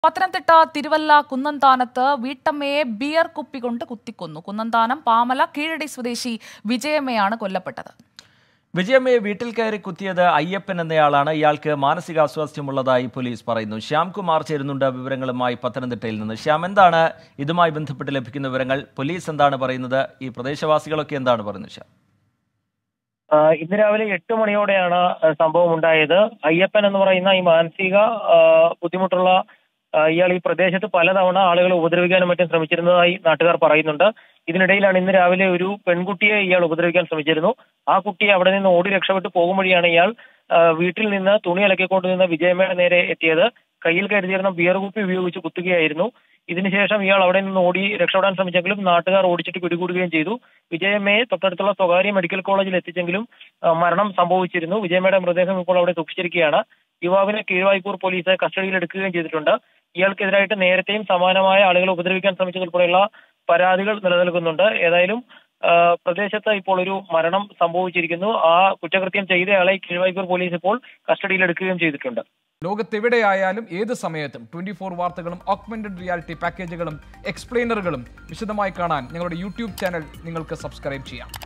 പത്തനംതിട്ട തിരുവല്ല കുന്നന്താനത്ത് വീട്ടമ്മയെ ബിയർ കുപ്പി കൊണ്ട് കുത്തിക്കൊന്നു കുന്നന്താനം പാമല കീഴടി സ്വദേശി വിജയമ്മയാണ് കൊല്ലപ്പെട്ടത് വിജയമ്മയെ വീട്ടിൽ കയറി കുത്തിയത് അയ്യപ്പൻ എന്നയാളാണ് ഇയാൾക്ക് മാനസികാസ്വാസ്ഥ്യമുള്ളതായി പോലീസ് പറയുന്നു ശ്യാംകുമാർ ചേരുന്നുണ്ട് വിവരങ്ങളുമായി പത്തനംതിട്ടയിൽ നിന്ന് ശ്യാം എന്താണ് ഇതുമായി ബന്ധപ്പെട്ട് ലഭിക്കുന്ന വിവരങ്ങൾ പോലീസ് എന്താണ് പറയുന്നത് ഈ പ്രദേശവാസികളൊക്കെ എന്താണ് പറയുന്നത് ശ്യാം ആ, ഇന്ന് രാവിലെ എട്ട് മണിയോടെയാണ് ആ, സംഭവം ഉണ്ടായത് അയ്യപ്പൻ എന്ന് പറയുന്ന ഈ മാനസിക ആ, ബുദ്ധിമുട്ടുള്ള ആ, ഇയാൾ ഈ പ്രദേശത്ത് പലതവണ ആളുകളെ ഉപദ്രവിക്കാനും മറ്റും ശ്രമിച്ചിരുന്നതായി നാട്ടുകാർ പറയുന്നുണ്ട് ഇതിനിടയിലാണ് ഇന്ന് രാവിലെ ഒരു പെൺകുട്ടിയെ ഇയാൾ ഉപദ്രവിക്കാൻ ശ്രമിച്ചിരുന്നു ആ കുട്ടി അവിടെ നിന്ന് ഓടി രക്ഷപ്പെട്ട് പോകും വഴിയാണ് ഇയാൾ ആ, വീട്ടിൽ നിന്ന് തുണി അലക്കിക്കൊണ്ട് നിന്ന വിജയമ്മയുടെ നേരെ എത്തിയത് കയ്യിൽ കരുതിയിരുന്ന ബിയർ കുപ്പി ഉപയോഗിച്ച് കുത്തുകയായിരുന്നു ഇതിനുശേഷം ഇയാൾ അവിടെ നിന്ന് ഓടി രക്ഷപ്പെടാൻ ശ്രമിച്ചെങ്കിലും നാട്ടുകാർ ഓടിച്ചിട്ട് പിടികൂടുകയും ചെയ്തു വിജയമ്മയെ തൊട്ടടുത്തുള്ള സ്വകാര്യ മെഡിക്കൽ കോളേജിൽ എത്തിച്ചെങ്കിലും ആ, മരണം സംഭവിച്ചിരുന്നു വിജയമ്മയുടെ മൃതദേഹം ഇപ്പോൾ അവിടെ സൂക്ഷിച്ചിരിക്കുകയാണ് യുവാവിനെ കീഴ്വായ്പൂർ പോലീസ് കസ്റ്റഡിയിൽ എടുക്കുകയും ചെയ്തിട്ടുണ്ട് ഇയാൾക്കെതിരായിട്ട് നേരത്തെയും സമാനമായ ആളുകളെ ഉപദ്രവിക്കാൻ ശ്രമിച്ചതുൾപ്പെടെയുള്ള പരാതികൾ നിലനിൽക്കുന്നുണ്ട് ഏതായാലും ആ, പ്രദേശത്ത് ഇപ്പോൾ ഒരു മരണം സംഭവിച്ചിരിക്കുന്നു ആ കുറ്റകൃത്യം ചെയ്തയാളെ കീഴ്വായ്പൂർ പോലീസ് ഇപ്പോൾ കസ്റ്റഡിയിൽ എടുക്കുകയും ചെയ്തിട്ടുണ്ട് ലോകത്തെവിടെയായാലും ഏത് സമയത്തും ട്വന്റി ഫോർ വാർത്തകളും ഓഗ്മെന്റഡ് റിയാലിറ്റി പാക്കേജുകളും എക്സ്പ്ലെയിനറുകളും വിശദമായി കാണാൻ ഞങ്ങളുടെ യൂട്യൂബ് ചാനൽ നിങ്ങൾക്ക് സബ്സ്ക്രൈബ് ചെയ്യാം